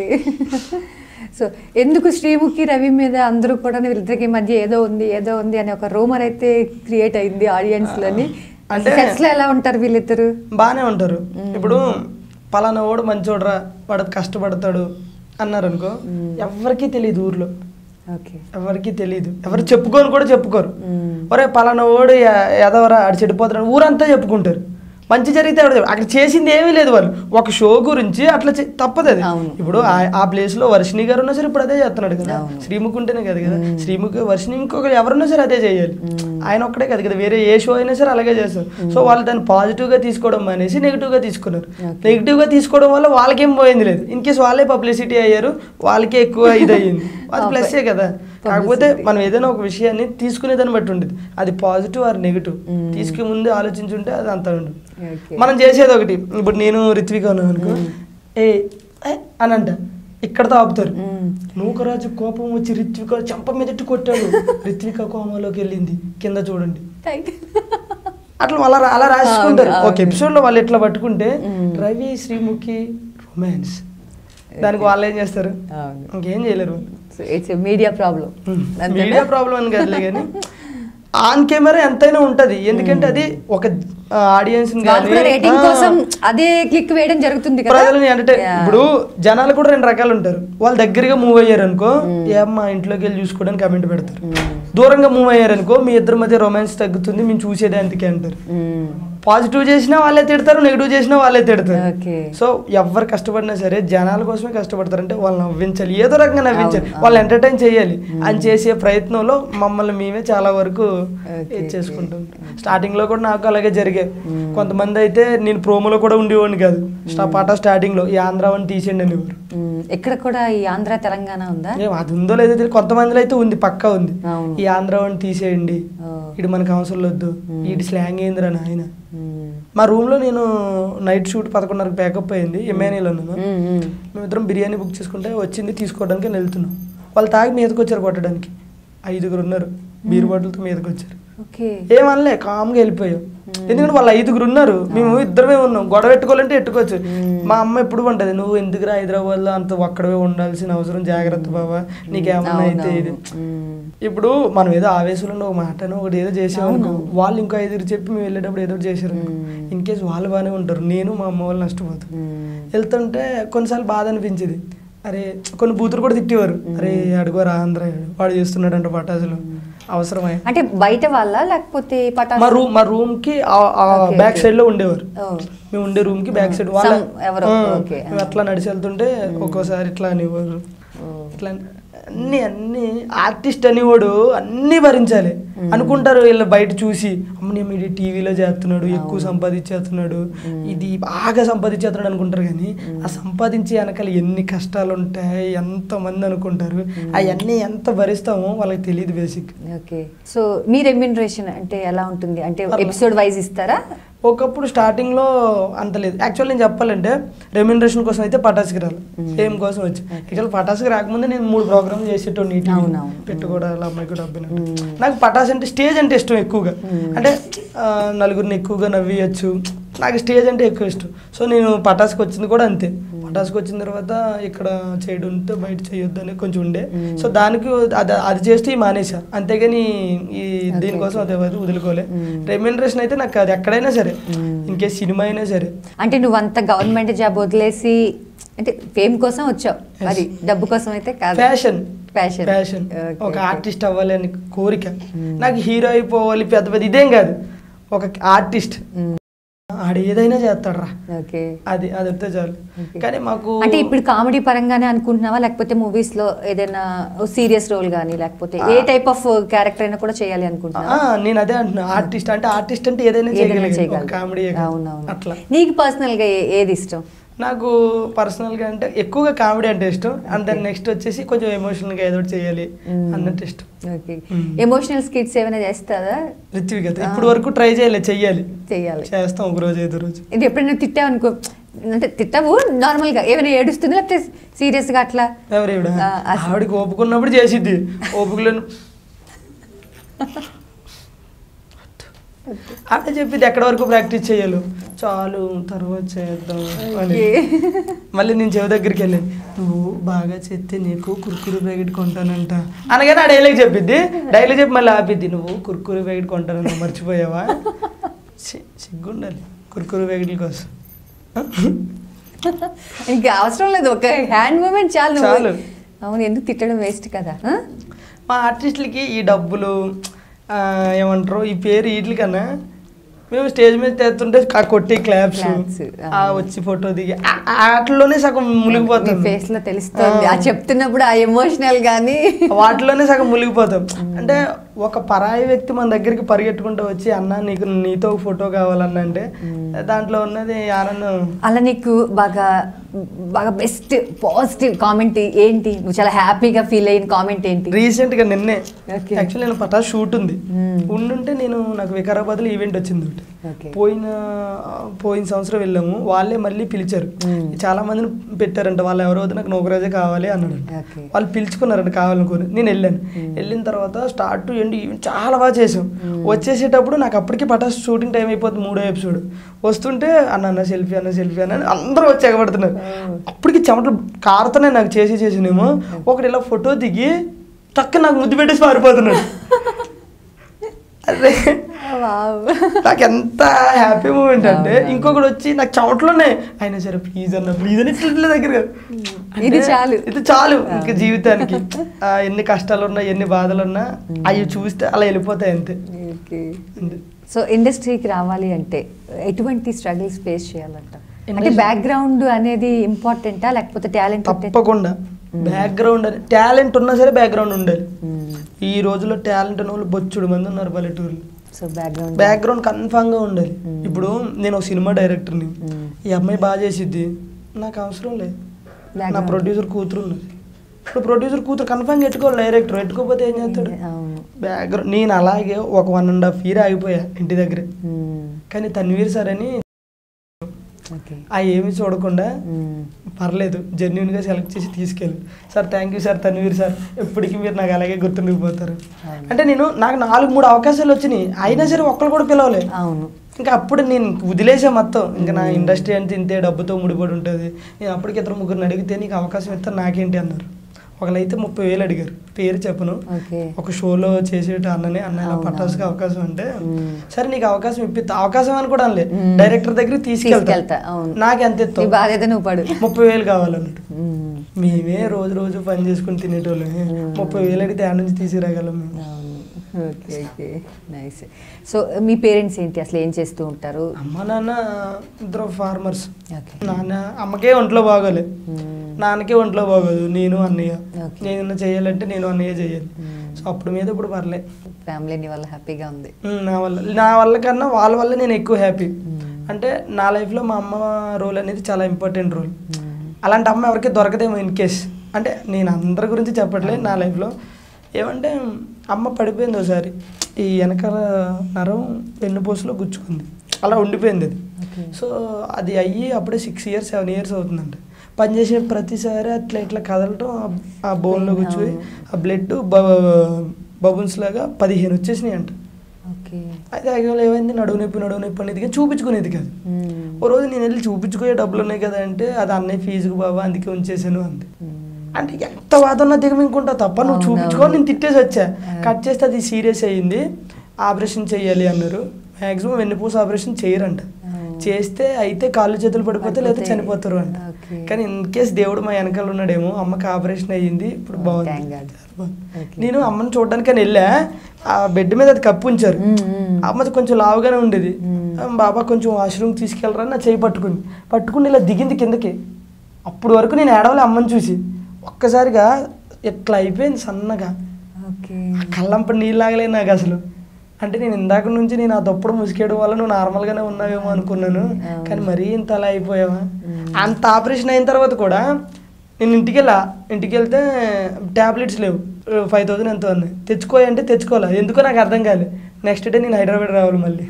సో ఎందుకు శ్రీముఖి రవి మీద అందరూ కూడా వీళ్ళిద్దరికి మధ్య ఏదో ఉంది ఏదో ఉంది అనే ఒక రూమర్ అయితే క్రియేట్ అయింది ఆడియన్స్ లోని అంటే- సెట్స్ లో ఎలా ఉంటారు వీళ్ళిద్దరు బాగానే ఉంటారు ఇప్పుడు పలానా వాడు మంచోడరా వాడు కష్టపడతాడు అన్నారు అనుకో మ్మ్. ఎవరికీ తెలియదు ఊర్లో ఓకే ఎవరికి తెలియదు ఎవరు చెప్పుకొని కూడా చెప్పుకోరు మ్మ్. ఒరే పలానా ఓడు ఎదవరా ఆడు చెడిపోతాడు ఊరంతా చెప్పుకుంటారు మంచి జరిగితే ఎవరు చెప్ప- అక్కడ చేసింది ఏమీ లేదు వాళ్ళు ఒక షో గురించి అట్లా చే- తప్పదు అది అవును. ఇప్పుడు ఆ- ఆ ప్లేస్ లో వర్షిణి గారు ఉన్నా సరే ఇప్పుడు అదే చేస్తున్నాడు కదా అవును. శ్రీముఖ్ ఉంటేనే కదా కదా మ్మ్. శ్రీముఖ్ వర్షిణి ఇంకొకరు ఎవరున్నా సరే అదే చేయాలి మ్మ్. ఆయన ఒక్కడే కదా కదా వేరే ఏ షో అయినా సరే అలాగే చేస్తారు సో వాళ్ళు దాన్ని పాజిటివ్ గా తీసుకోవడం మానేసి నెగిటివ్ గా తీసుకున్నారు Okay. నెగిటివ్ గా తీసుకోవడం వల్ల వాళ్ళకేం పోయింది లేదు ఇన్ కేస్ వాళ్ళే పబ్లిసిటీ అయ్యారు వాళ్ళకే ఎక్కువ ఇది అయ్యింది అది Ah, ప్లస్సే కదా కాకపోతే మనం ఏదైనా ఒక విషయాన్ని తీసుకునే దాన్ని బట్టి ఉండేది అది పాజిటివ్ ఆర్ నెగిటివ్ Mm. తీసుకునే ముందే ఆలోచించుంటే అది అంత ఉండదు Okay. మనం చేసేది ఒకటి ఇప్పుడు నేను రిత్విక ఉన్నాను అనుకో ఏ ఏ అని అంట ఇక్కడతో ఆపుతారు మ్మ్. నూకరాజు కోపం వచ్చి రిత్విక చెంప మీదట్టు కొట్టాడు రిత్విక కోమలోకి వెళ్ళింది కింద చూడండి అట్లా అలా రా- అలా రాసుకుంటారు అవును, ఒక అవును. ఎపిసోడ్ లో వాళ్ళు ఎట్లా పట్టుకుంటే మ్మ్. రవి శ్రీముఖి రొమాన్స్ దానికి వాళ్ళు ఏం చేస్తారు అవును ఇంకేం చేయలేరు it's media problem media problem అని కదలే కానీ ఆన్ కెమెరా ఎంతైనా ఉంటది ఎందుకంటే అది ఒక ఆడియన్స్ వాళ్ళు కూడా రేటింగ్ కోసం అదే క్లిక్ వేయడం జరుగుతుంది కదా ప్రజలని అంటే Yeah. ఇప్పుడు జనాలు కూడా రెండు రకాలు ఉంటారు వాళ్ళు దగ్గరగా మూవ్ అయ్యారు అనుకో ఏమ్మా ఇంట్లోకి వెళ్ళి చూసుకోవడానికి కమెంట్ పెడతారు దూరంగా మూవ్ అయ్యారు అనుకో మీ ఇద్దరి మధ్య రొమాన్స్ తగ్గుతుంది మేము చూసేది అందుకే అంటారు మ్మ్. పాజిటివ్ చేసినా వాళ్ళే తిడతారు నెగిటివ్ చేసినా వాళ్ళే తిడతారు ఓకే సో ఎవరు కష్టపడినా సరే జనాల కోసమే కష్టపడతారు అంటే వాళ్ళని నవ్వించాలి ఏదో రకంగా నవ్వించాలి వాళ్ళు ఎంటర్టైన్ చేయాలి అని చేసే ప్రయత్నంలో మమ్మల్ని మేమే చాలా వరకు Okay, ఇది చేసుకుంటాం స్టార్టింగ్ లో కూడా నాకు అలాగే జరిగాయి కొంతమంది అయితే నేను ప్రోమోలో కూడా ఉండేవాడిని కాదు స్టా పాట స్టార్టింగ్ లో ఈ ఆంధ్ర వన్ తీసేయండి అనేవారు మ్మ్. ఎక్కడ కూడా ఈ ఆంధ్ర తెలంగాణ ఉందా ఏం అది ఉందో లేదో తెలియదు కొంతమందిలో అయితే ఉంది పక్కా ఉంది అవును. ఈ ఆంధ్ర వన్ తీసేయండి ఓ. ఇటు మనకు అవసరం వద్దు మ్మ్. ఇటు స్లాంగ్ ఏందిరా నాయన మ్మ్. మా రూమ్ లో నేను నైట్ షూట్ పదకొండున్నరకు ప్యాకప్ అయింది ఎంఏనీలో నేను మ్మ్, మ్మ్. మేమిద్దరం బిర్యానీ బుక్ చేసుకుంటే వచ్చింది తీసుకోవడానికి నేను వెళ్తున్నాం వాళ్ళు తాగి మీదకి వచ్చారు కొట్టడానికి ఐదుగురు ఉన్నారు బీర్ బాటిల్తో మీదకి వచ్చారు ఓకే ఏమనలే కామ్గా వెళ్ళిపోయాం ఎందుకంటే వాళ్ళు ఐదుగురు ఉన్నారు మేము ఇద్దరమే ఉన్నాం గొడవ పెట్టుకోవాలంటే ఎట్టుకోవచ్చు మా అమ్మ ఎప్పుడు ఉంటది నువ్వు ఎందుకురా హైదరాబాద్ లో అంత ఒక్కడవే ఉండాల్సిన అవసరం జాగ్రత్త బాబా నీకేమన్నా అయితే ఇది అవునవును. మ్మ్. ఇప్పుడు మనం ఏదో ఆవేశంలో ఒక మాటను ఒకటి ఏదో చేసామనుకో వాళ్ళు ఇంకో ఐదుగురు చెప్పి మేము వెళ్ళేటప్పుడు ఏదో ఒకటి చేశారు ఇన్ కేసు వాళ్ళు బాగానే ఉంటారు నేను మా అమ్మ వాళ్ళు నష్టపోతాం మ్మ్. వెళ్తుంటే కొన్నిసార్లు బాధ అనిపించేది అరే కొన్ని బూతులు కూడా తిట్టేవారు అరే అడుగోరా ఆంధ్ర వాడు చేస్తున్నాడంట పటాసులు అవసరమై అంటే బయట వాళ్ళ లేకపోతే పటాసు మా రూమ్ మా రూమ్ కి Okay, బ్యాక్ okay. సైడ్ లో ఉండేవారు ఓ. మేము ఉండే రూమ్ కి బ్యాక్ సైడ్ వాళ్ళ Some ఎవరో, ఆ, okay. మేము అట్లా నడిచి వెళ్తుంటే ఒక్కోసారి ఇట్లా అనేవారు ఓ. ఇట్లా అన్ని అన్ని ఆర్టిస్ట్ అనేవాడు అన్ని భరించాలి అనుకుంటారు వీళ్ళు బయట చూసి అమ్మని మీడి టీవీలో చేస్తున్నాడు ఎక్కువ సంపాదించేస్తున్నాడు ఇది బాగా సంపాదించేస్తున్నాడు అనుకుంటారు కానీ ఆ సంపాదించే వెనకాల ఎన్ని కష్టాలు ఉంటాయి ఎంత మంది అనుకుంటారు అవన్నీ ఎంత భరిస్తామో వాళ్ళకి తెలియదు బేసిక్ ఓకే సో మీ రెమ్యూనరేషన్ అంటే ఎలా ఉంటుంది అంటే పర్లేదు. ఎపిసోడ్ వైజ్ ఇస్తారా ఒకప్పుడు స్టార్టింగ్ లో అంత లేదు యాక్చువల్ నేను చెప్పాలంటే రెమ్యూనరేషన్ కోసం అయితే పటాస్కి రాలి ఫేమ్ కోసం వచ్చి యాక్చువల్ పటాస్కి రాకముందే నేను మూడు ప్రోగ్రామ్ చేసేటోని ఈ టీవీలో. అవునవును. పెట్టుకోవడాలు అమ్మాయికి డబ్బినట్టు నాకు పటాస్ అంటే స్టేజ్ అంటే ఇష్టం ఎక్కువగా అంటే ఆ, నలుగురిని ఎక్కువగా నవ్వియచ్చు నాకు స్టేజ్ అంటే ఎక్కువ ఇష్టం సో నేను పటాస్కి వచ్చింది కూడా అంతే పటాస్కి వచ్చిన తర్వాత ఇక్కడ చేయడం ఉంటే బయట చేయొద్దు అని కొంచెం ఉండే సో దానికి అది అది చేస్తే ఈ మానేసా అంతేగాని ఈ దీనికోసం అదే వదులుకోలే రెమ్యూనరేషన్ అయితే నాకు అది ఎక్కడైనా సరే ఇంకే సినిమా అయినా సరే అంటే నువ్వు అంత గవర్నమెంట్ జాబ్ వదిలేసి అంటే ఫేమ్ కోసం వచ్చావు అది డబ్బు కోసం అయితే కాదు ఫ్యాషన్ Passion. ఫ్యాషన్ Okay, ఒక okay. ఆర్టిస్ట్ అవ్వాలి అని కోరిక నాకు హీరో అయిపోవాలి పెద్ద పెద్ద ఇదేం కాదు ఒక ఆర్టిస్ట్ ఆడు ఏదైనా చేస్తాడు ఓకే అది అది వస్తే చాలు Okay. కానీ మాకు అంటే ఇప్పుడు కామెడీ పరంగానే అనుకుంటున్నావా లేకపోతే మూవీస్ లో ఏదైనా సీరియస్ రోల్ కానీ లేకపోతే ఏ టైప్ ఆఫ్ క్యారెక్టర్ అయినా కూడా చేయాలి ఆ, అనుకుంటున్నావా నేను అదే అంటున్నా ఆర్టిస్ట్ అంటే ఆర్టిస్ట్ అంటే ఏదైనా ఏదైనా చేయగలిగే చేయగలరు. కామెడీ అవునవును అట్లా నీకు పర్సనల్ గా ఏ- ఏది ఇష్టం నాకు పర్సనల్ గా అంటే ఎక్కువగా కామెడీ అంటే ఇష్టం అండ్ దెన్ నెక్స్ట్ వచ్చేసి కొంచెం ఎమోషనల్ గా ఏదో ఒకటి చేయాలి Mm. అన్నట్టు ఇష్టం ఓకే Mm. ఎమోషనల్ స్కిట్స్ ఏమైనా చేస్తారా రిత్విక్ అయితే ఇప్పుడు వరకు ట్రై చేయాలి చెయ్యాలి చెయ్యాలి చేస్తాం ఒక రోజు ఐదు రోజు ఇది ఎప్పుడైనా తిట్టావు అనుకో అంటే తిట్టావు నార్మల్ గా ఏమైనా ఏడుస్తుంది లేకపోతే సీరియస్ గా అట్లా ఎవరు ఈవిడ? ఆ, అస- ఆవిడకి ఓపుకున్నప్పుడు చేసిద్ది ఓపుకులను అంటే చెప్పింది ఎక్కడ వరకు ప్రాక్టీస్ చేయాలి చాలు తర్వాత చేద్దాం అని ఓకే. మళ్ళీ నేను చెవి దగ్గరికి వెళ్ళి నువ్వు బాగా చెప్తే నీకు కుర్కురు ప్యాకెట్ కొంటానంట అనగానే ఆ డైలాగ్ చెప్పిద్ది డైలాగ్ చెప్పి మళ్ళీ ఆపిద్ది నువ్వు కుర్కురు ప్యాకెట్ కొంటానంట మర్చిపోయావా సి- సిగ్గుండాలి కుర్కురు ప్యాకెట్ల కోసం ఇంకా అవసరం లేదు ఒక హ్యాండ్ మూమెంట్ చాలు నువ్వు. చాలు. అవును ఎందుకు తిట్టడం వేస్ట్ కదా ఆ? మా ఆర్టిస్టులకి ఈ డబ్బులు ఆ, ఏమంటారు ఈ పేరు వీటికన్నా మేము స్టేజ్ మీద తెస్తుంటే ఆ కొట్టి క్లాప్స్ Claps, ఆ. ఆ వచ్చి ఫోటో దిగి ఆ- ఆ వాటిలోనే సగం నీ మునిగిపోతాం ఫేస్ లో తెలుస్తుంది ఆ. ఆ చెప్తున్నప్పుడు ఆ ఎమోషనల్ గానీ వాటిలోనే సగం మునిగిపోతాం అంటే ఒక పరాయి వ్యక్తి మన దగ్గరికి పరిగెట్టుకుంటూ వచ్చి అన్న నీకు నీతో ఒక ఫోటో కావాలన్న అంటే దాంట్లో ఉన్నది ఆనందం అలా నీకు బాగా బాగా బెస్ట్ పాజిటివ్ కామెంట్ ఏంటి నువ్వు చాలా హ్యాపీగా ఫీల్ అయిన కామెంట్ ఏంటి రీసెంట్ గా నిన్నే Okay. యాక్చువల్లీ నేను పటా షూట్ ఉంది Hmm. ఉండుంటే నేను నాకు వికారాబాద్ లో ఈవెంట్ వచ్చింది ఒకటి Okay. పోయిన పోయిన సంవత్సరం వెళ్ళాము వాళ్ళే మళ్ళీ పిలిచారు Hmm. చాలా మందిని పెట్టారంట వాళ్ళు ఎవరో వద్దు నాకు నౌకరాజే కావాలి అన్నాడు Okay. వాళ్ళు పిలుచుకున్నారంట కావాలనుకోని నేను వెళ్ళాను వెళ్ళిన తర్వాత స్టార్ట్ టు ఎండ్ ఈవెంట్ చాలా బాగా చేసాం వచ్చేసేటప్పుడు నాకు అప్పటికి పటాస్ షూటింగ్ టైం అయిపోతుంది మూడో ఎపిసోడ్ వస్తుంటే అన్న అన్న సెల్ఫీ అన్న సెల్ఫీ అన్న అని అందరూ వచ్చి ఎగబడుతున్నారు అప్పటికి చెమటలు కారుతూనే నాకు చేసి చేసినేమో ఒకటి ఇలా ఫోటో దిగి టక్క నాకు ముద్దు పెట్టేసి పారిపోతున్నాడు అరే వావ్. నాకు ఎంత హ్యాపీ మూమెంట్ అంటే ఇంకొకటి వచ్చి నాకు చెమటలోనే అయినా సరే ప్లీజ్ అన్న ప్లీజ్ అని ఇట్లా ఇట్లా దగ్గర అంటే ఇది చాలు. ఇది చాలు ఇంకా జీవితానికి ఆ, ఎన్ని కష్టాలు ఉన్నా ఎన్ని బాధలు ఉన్నా అవి చూస్తే అలా వెళ్ళిపోతాయి అంతే ఓకే అంతే. సో ఇండస్ట్రీకి రావాలి అంటే ఎటువంటి స్ట్రగుల్స్ ఫేస్ చేయాలంట అంటే Industry- బ్యాక్గ్రౌండ్ అనేది ఇంపార్టెంటా లేకపోతే టాలెంట్ తప్పకుండా బ్యాక్గ్రౌండ్ అని టాలెంట్ ఉన్నా సరే బ్యాక్గ్రౌండ్ ఉండాలి ఈ రోజుల్లో టాలెంట్ ఉన్న వాళ్ళు బొచ్చుడు మంది ఉన్నారు పల్లెటూరులో సో బ్యాక్గ్రౌండ్ బ్యాక్గ్రౌండ్ కన్ఫామ్గా ఉండాలి మ్మ్. ఇప్పుడు నేను ఒక సినిమా డైరెక్టర్ని మ్మ్. ఈ అమ్మాయి బాగా చేసిద్ది నాకు అవసరం లేదు నా Background. ప్రొడ్యూసర్ కూతురు ఉన్నది ఇప్పుడు ప్రొడ్యూసర్ కూతురు కన్ఫామ్గా ఎట్టుకోవాలి డైరెక్టర్ ఎట్టుకోకపోతే ఏం చేస్తాడు అవును బ్యాక్గ్రౌండ్ నేను అలాగే ఒక వన్ అండ్ హాఫ్ ఇయర్ ఆగిపోయా ఇంటి దగ్గర మ్మ్. కానీ తన్వీర్ సార్ అని ఓకే ఆ ఏమి చూడకుండా మ్మ్. పర్లేదు జెన్యున్గా సెలెక్ట్ చేసి తీసుకెళ్ళి sir thank you sir Tanveer sir ఎప్పటికీ మీరు నాకు అలాగే గుర్తుండిపోతారు అవును. అంటే నేను నాకు నాలుగు మూడు అవకాశాలు వచ్చినాయి అయినా సరే ఒక్కరు కూడా పిలవలే అవును ఇంకా అప్పుడు నేను వదిలేసా మొత్తం ఇంకా నా ఇండస్ట్రీ అంతా ఇంతే డబ్బుతో ముడిపడి ఉంటుంది నేను అప్పటికి ఇద్దరు ముగ్గురిని అడిగితే నీకు అవకాశం ఇస్తాను నాకేంటి అన్నారు ఒకళ్ళైతే ముప్పై వేలు అడిగారు పేరు చెప్పను ఓకే ఒక షోలో చేసేట అన్ననే అన్న ఇలా అవునా. పట్టాల్సిన అవకాశం అంటే మ్మ్. సరే నీకు అవకాశం ఇప్పిస్తా అవకాశం అని కూడా అనలే మ్మ్. డైరెక్టర్ దగ్గరికి తీసుకెళ్తా, తీసుకెళ్తా అవును. నాకు ఎంత నీ ఇస్తావు బాధ్యత నువ్వు పడు ముప్పై వేలు కావాలన్నాడు మ్మ్. మేమే రోజు రోజు పని చేసుకుని తినేటోళ్ళమే మ్మ్. ముప్పై వేలు అడిగితే ఆ నుంచి తీసుకురాగలం మేము అవును ఓకే ఓకే నైస్ సో మీ పేరెంట్స్ ఏంటి అసలు ఏం చేస్తూ ఉంటారు అమ్మ నాన్న ఇద్దరు ఫార్మర్స్ ఓకే నాన్న అమ్మకే ఒంట్లో బాగోలే నాన్నకే ఒంట్లో బాగోదు నేను అన్నయ్య Okay. నేను చేయాలంటే నేను అన్నయ్య చేయాలి మ్మ్. సో అప్పుడు మీద ఇప్పుడు పర్లే ఫ్యామిలీ నీ వల్ల హ్యాపీగా ఉంది ఉమ్, నా వల్ల నా వల్ల కన్నా వాళ్ళ వల్ల నేను ఎక్కువ హ్యాపీ మ్మ్. అంటే నా లైఫ్లో మా అమ్మ రోల్ అనేది చాలా ఇంపార్టెంట్ రోల్ మ్మ్. అలాంటి అమ్మ ఎవరికి దొరకదేమో ఇన్ కేస్ అంటే నేను అందరి గురించి చెప్పట్లేదు నా లైఫ్లో ఏమంటే అమ్మ పడిపోయింది ఒకసారి ఈ వెనకాల నరం వెన్నుపూసలో గుచ్చుకుంది అలా ఉండిపోయింది అది Okay. సో అది అయ్యి అప్పుడే సిక్స్ ఇయర్స్ సెవెన్ ఇయర్స్ అవుతుందంట పని చేసే ప్రతిసారి అట్లా ఇట్లా కదలటం ఆ- ఆ బోన్లో కూర్చోయి ఆ బ్లడ్ బబున్స్ లాగా పదిహేను వచ్చేసినాయి అంట ఓకే అయితే అయ్యోలో ఏమైంది నడువు నొప్పి నడువు నొప్పి అనేది కానీ చూపించుకునేది కాదు మ్మ్. ఓ రోజు నేను వెళ్ళి చూపించుకునే డబ్బులు ఉన్నాయి కదా అంటే అది అన్నయ్య ఫీజుకు బాబా అందుకే ఉంచేసాను అంది మ్మ్. అంటే ఎంత వాదన దిగమింకుంటా తప్ప నువ్వు అవును, చూపించుకో అవును. నేను తిట్టేసి వచ్చా ఆ. కట్ చేస్తే అది సీరియస్ అయ్యింది ఆపరేషన్ చేయాలి అన్నారు మ్యాక్సిమం వెన్నుపూస ఆపరేషన్ చేయరంట అవును. చేస్తే అయితే కాళ్ళు చేతులు పడిపోతే లేదా పడిపోతే. చనిపోతారు అంట ఓకే. కానీ ఇన్ కేస్ దేవుడు మా వెనకాల ఉన్నాడేమో అమ్మకి ఆపరేషన్ అయ్యింది ఇప్పుడు Oh, బాగుంది thank God. Okay. నేను అమ్మని చూడడానికి వెళ్ళా ఆ బెడ్ మీద అది కప్పు ఉంచారు మ్మ్, మ్మ్. అమ్మది కొంచెం లావుగానే ఉండేది మ్మ్. ఆ, బాబా కొంచెం వాష్రూమ్ తీసుకెళ్ళరా నా చేయి పట్టుకుంది పట్టుకుని ఇలా దిగింది కిందకి అప్పుడు వరకు నేను ఏడవలే అమ్మని చూసి ఒక్కసారిగా ఇట్లా అయిపోయింది సన్నగా ఓకే ఆ కళ్ళంప నీళ్ళాగలే నాకు అసలు అంటే నేను ఇందాక నుంచి నేను ఆ తప్పుడు ముసికేయడం వల్ల నువ్వు నార్మల్గానే ఉన్నావేమో అనుకున్నాను అవును. కానీ మరీ ఇంత అలా అయిపోయావా మ్మ్. అంత ఆపరేషన్ అయిన తర్వాత కూడా నేను ఇంటికి వెళ్ళా ఇంటికి వెళ్తే ట్యాబ్లెట్స్ లేవు ఫైవ్ థౌసండ్ ఎంతో ఉన్నాయి తెచ్చుకోయి అంటే తెచ్చుకోవాలా ఎందుకో నాకు అర్థం కాలే నెక్స్ట్ డే నేను హైదరాబాద్ రావాలి మళ్ళీ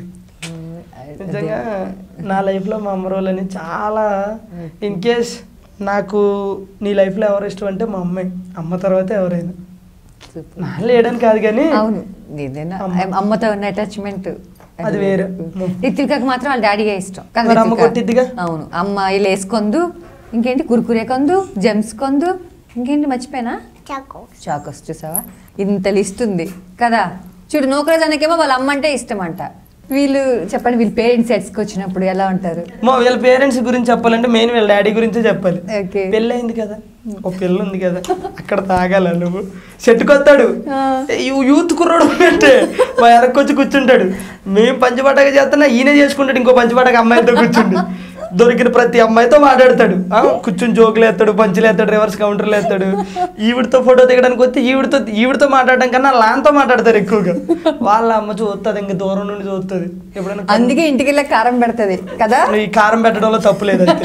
నిజంగా నా లైఫ్లో మా అమ్మ రోల్ అని చాలా ఇన్ కేస్ నాకు నీ లైఫ్లో ఎవరు ఇష్టం అంటే మా అమ్మాయి అమ్మ తర్వాత ఎవరైనా నా లేడని కాదు కానీ అవును ఏదైనా అమ్మ. అమ్మతో ఉన్న అటాచ్మెంట్ అది వేరే. రిత్వికకి మాత్రం వాళ్ళ డాడీగా ఇష్టం కదా మరి అమ్మ రిత్విక? కొట్టిద్దిగా? అవును అమ్మ ఇలా వేసుకొందు ఇంకేంటి కురుకురే కొందు జెమ్స్ కొందు ఇంకేంటి మర్చిపోయినా చాకో చాకోస్ చూసావా ఇంత లిస్ట్ ఉంది కదా చూడు నూకరాజ్ అన్నకేమో వాళ్ళ అమ్మ అంటే ఇష్టం అంట వీళ్ళు చెప్పండి వీళ్ళు పేరెంట్స్ సెట్స్కి వచ్చినప్పుడు ఎలా ఉంటారు మా వీళ్ళ పేరెంట్స్ గురించి చెప్పాలంటే మెయిన్ వీళ్ళ డాడీ గురించే చెప్పాలి Okay. పెళ్ళి అయింది కదా ఓ పిల్ల ఉంది కదా అక్కడ తాగాల నువ్వు చెట్టుకొస్తాడు ఆ. యూత్ కుర్రాడు అంటే మా వెనక్కి వచ్చి కూర్చుంటాడు మేము పంచపాటగా చేస్తున్నా ఈయన చేసుకుంటాడు ఇంకో పంచపాటగా అమ్మాయితో కూర్చుండి దొరికిన ప్రతి అమ్మాయితో మాట్లాడతాడు ఆ, కూర్చుని జోకులు వేస్తాడు పంచులు వేస్తాడు రివర్స్ కౌంటర్లు వేస్తాడు ఈవిడితో ఫోటో దిగడానికి వస్తే ఈవిడితో ఈవిడితో మాట్లాడడం కన్నా లాన్తో మాట్లాడతారు ఎక్కువగా వాళ్ళ అమ్మ చూస్తుంది ఇంక దూరం నుండి చూస్తుంది ఎప్పుడైనా కన్ను- అందుకే ఇంటికి వెళ్ళి కారం పెడుతుంది కదా ఈ కారం పెట్టడంలో తప్పు లేదు అంతే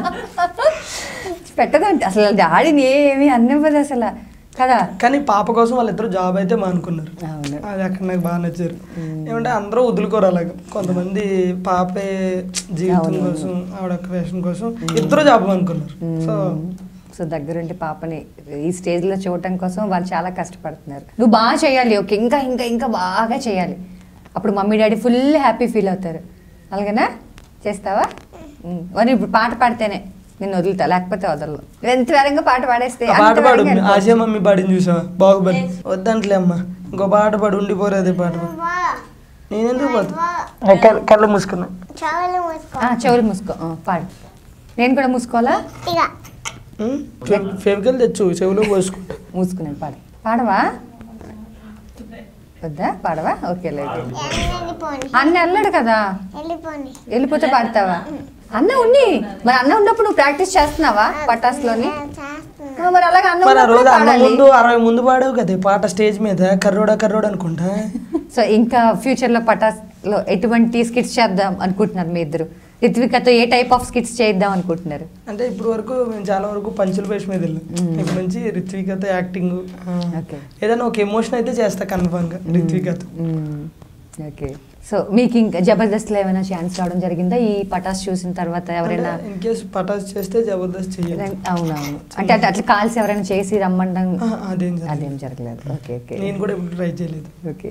పెట్టదంటే అసలు డాడీని ఏమి అన్నివ్వదు అసలు కదా కానీ పాప కోసం వాళ్ళిద్దరు జాబ్ అయితే మానుకున్నారు అవును అది అక్కడ నాకు బాగా నచ్చారు ఏమంటే అందరూ వదులుకోరు అలాగ కొంతమంది పాపే జీవితం అవును. కోసం ఆవిడ వేషన్ కోసం ఇద్దరు జాబ్ మానుకున్నారు సో సో దగ్గరుండి పాపని ఈ స్టేజ్ లో చూడటం కోసం వాళ్ళు చాలా కష్టపడుతున్నారు నువ్వు బాగా చేయాలి ఓకే ఇంకా ఇంకా ఇంకా బాగా చేయాలి అప్పుడు mummy daddy full happy feel అవుతారు అలాగేనా చేస్తావా ఉమ్. మరి ఇప్పుడు పాట పాడితేనే నేను వదులుతా లేకపోతే వదలను ఎంత వేరంగా పాట పాడేస్తే ఆ అంత పాట పాడు వేరంగా వెళ్ళిపోవచ్చు. ఆశయ మమ్మీ పాడిని చూసావా బాహుబలి వద్దంట్లే అమ్మా ఇంకో పాట పాడు ఉండిపోరు అదే పాట పాడు నేను ఎందుకు పోతా కళ్ళు- కళ్ళు మూసుకున్నా చెవులు మూసుకో ఆ, చెవులు మూసుకో ఆ, పాడు నేను కూడా మూసుకోవాలా ఇక ఫెవికల్ తెచ్చు చెవిలో పోసుకుంటా మూసుకున్నాను పాడు పాడవా వద్దా పాడవా ఓకే లేదు వెళ్ళిపోండి అన్న వెళ్ళాడు కదా వెళ్ళిపోండి వెళ్ళిపోతే పాడతావా అన్న ఉన్ని మరి అన్న ఉన్నప్పుడు నువ్వు ప్రాక్టీస్ చేస్తున్నావా పటాస్లోని చేస్తున్నా ఆ, మరి అలాగే అన్న మరి ఆ ఉన్నప్పుడు రోజు అన్న పాడాలి ముందు అరవై ముందు పాడావు కదా ఈ పాట స్టేజ్ మీద కర్రోడా కర్రోడా అనుకుంటా సో ఇంకా ఫ్యూచర్లో పటాస్లో ఎటువంటి స్కిట్స్ చేద్దాం అనుకుంటున్నారు మీ ఇద్దరు రిత్వికతో ఏ టైప్ ఆఫ్ స్కిట్స్ చేద్దాం అనుకుంటున్నారు అంటే ఇప్పుడు వరకు మేము చాలా వరకు పంచుల బేస్ మీద వెళ్ళాం ఇప్పుడు నుంచి రిత్వికతో యాక్టింగ్ ఓకే ఏదైనా ఒక ఎమోషన్ అయితే చేస్తా కన్ఫర్మ్ గా రిత్వికతో ఓకే సో మీకు ఇంకా జబర్దస్త్లో ఏమైనా ఛాన్స్ రావడం జరిగిందా ఈ పటాస్ చూసిన తర్వాత ఎవరైనా ఇన్ కేసు పటాస్ చేస్తే జబర్దస్త్ చెయ్యాలి అవునవును అంటే అట్లా అట్లా కాల్స్ ఎవరైనా చేసి రమ్మండం అదేం జరగలేదు. అదేం జరగలేదు ఓకే ఓకే నేను కూడా ఇప్పుడు ట్రై చేయలేదు ఓకే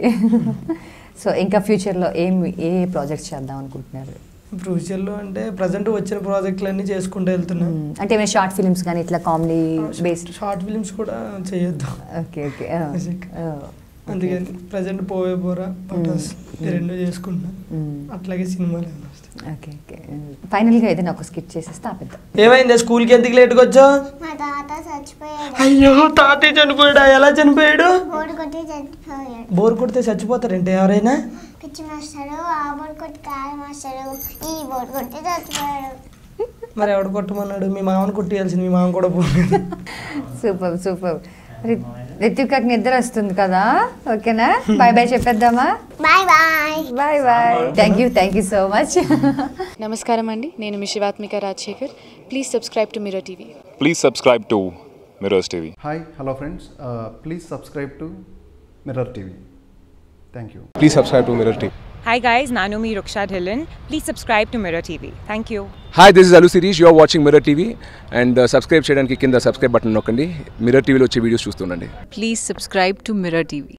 సో ఇంకా ఫ్యూచర్లో ఏం ఏ ప్రాజెక్ట్స్ చేద్దాం అనుకుంటున్నారు ఫ్యూచర్లో అంటే ప్రజెంట్ వచ్చిన ప్రాజెక్టులు అన్నీ చేసుకుంటూ వెళ్తున్నా మ్మ్. అంటే ఏమైనా షార్ట్ ఫిల్మ్స్ కానీ ఇట్లా కామెడీ బేస్డ్ షార్ట్ ఫిల్మ్స్ కూడా చేయొద్దు ఓకే ఓకే Music. అందుకని ప్రజెంట్ పోవే పోరా పటాస్ ఈ రెండు చేసుకుంటున్నా అట్లాగే సినిమాలు ఏమైనా వస్తాయి. ఓకే ఓకే ఫైనల్గా ఏదైనా ఒక స్కిట్ చేసేస్తే ఆపేద్దాం ఏమైంది స్కూల్కి ఎందుకు లేట్గా వచ్చావు మా తాత చచ్చిపోయాడు అయ్యో తాతయ్య చనిపోయాడా ఎలా చనిపోయాడు బోర్డు కొట్టి చచ్చిపోయాడు బోర్ కొడితే చచ్చిపోతారంటే ఎవరైనా పిచ్చి మాస్టరు ఆ బోర్డు కొట్టి కాదు మాస్టరు ఈ బోర్డు కొట్టి చచ్చిపోయాడు మరి ఎవడు కొట్టమన్నాడు మీ మామని కొట్టేయాల్సింది మీ మామ కూడా పోలేదు సూపర్ సూపర్ రిత్వికకి నిద్ర వస్తుంది కదా ఓకేనా బాయ్ బాయ్ చెప్పేద్దామా bye bye bye bye thank you thank you so much నమస్కారం అండి నేను మీ Shivathmika Rajasekhar please subscribe to Mirror TV Please subscribe to Mirrors TV. Hi, hello friends. Uh, please subscribe to Mirror TV. Thank you. Please subscribe to Mirror TV. Hi guys, Nanumi Ruksha Dhillon. Please subscribe to Mirror TV. Thank you. Hi this is Allu Sirish you are watching Mirror TV and subscribe చేయడానికి కింద subscribe button నొక్కండి Mirror టీవీలో వచ్చే videos చూస్తుండండి please subscribe to Mirror TV